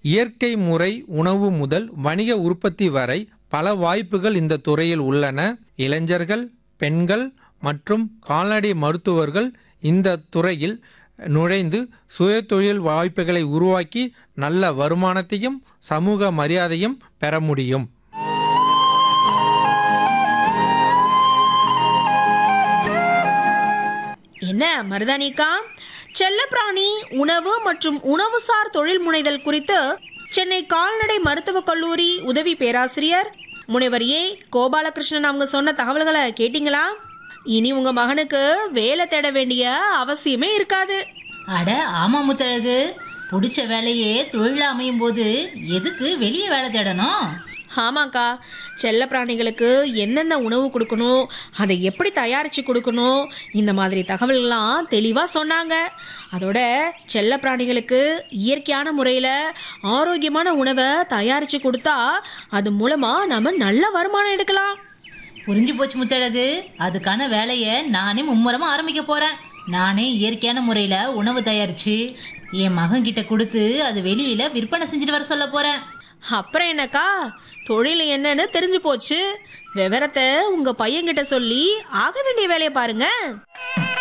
இயற்கை முறை உணவு முதல் வணிக உற்பத்தி வரை பல வாய்ப்புகள் இந்த துறையில் உள்ளன இளைஞர்கள் பெண்கள் மற்றும் கால்நடை மருத்துவர்கள் இந்த துறையில் நுழைந்து சுயதொழில் வாய்ப்புகளை உருவாக்கி நல்ல வருமானத்தையும் சமூக மரியாதையும் பெற முடியும் என்ன மருதானிக்கா செல்லப்பிராணி உணவு மற்றும் உணவுசார் தொழில் முனைதல் குறித்து சென்னை கால்நடை மருத்துவக் கல்லூரி உதவி பேராசிரியர் முனைவர் ஏ கோபாலகிருஷ்ணன் அவங்க சொன்ன தகவல்களை கேட்டிங்களா இனி உங்க மகனுக்கு வேலை தேட வேண்டிய அவசியமே இருக்காது அட ஆமா முத்தழகு பிடிச்ச வேலையே தொழிலா அமையும் போது எதுக்கு வெளியே வேலை தேடணும் ஆமாக்கா செல்ல பிராணிகளுக்கு எந்தெந்த உணவு கொடுக்கணும் அதை எப்படி தயாரித்து கொடுக்கணும் இந்த மாதிரி தகவல்கள்லாம் தெளிவாக சொன்னாங்க அதோட செல்ல பிராணிகளுக்கு இயற்கையான முறையில் ஆரோக்கியமான உணவை தயாரித்து கொடுத்தா அது மூலமாக நம்ம நல்ல வருமானம் எடுக்கலாம் புரிஞ்சு போச்சு முத்தழகு அதுக்கான வேலையை நானே மும்முரமா ஆரம்பிக்க போறேன் நானே இயற்கையான முறையில உணவு தயாரிச்சு என் மகன் கிட்ட கொடுத்து அது வெளியில விற்பனை செஞ்சுட்டு வர சொல்ல போறேன் அப்புறம் என்னக்கா தொழில் என்னன்னு தெரிஞ்சு போச்சு விவரத்தை உங்கள் பையன்கிட்ட சொல்லி ஆக வேண்டிய வேலையை பாருங்க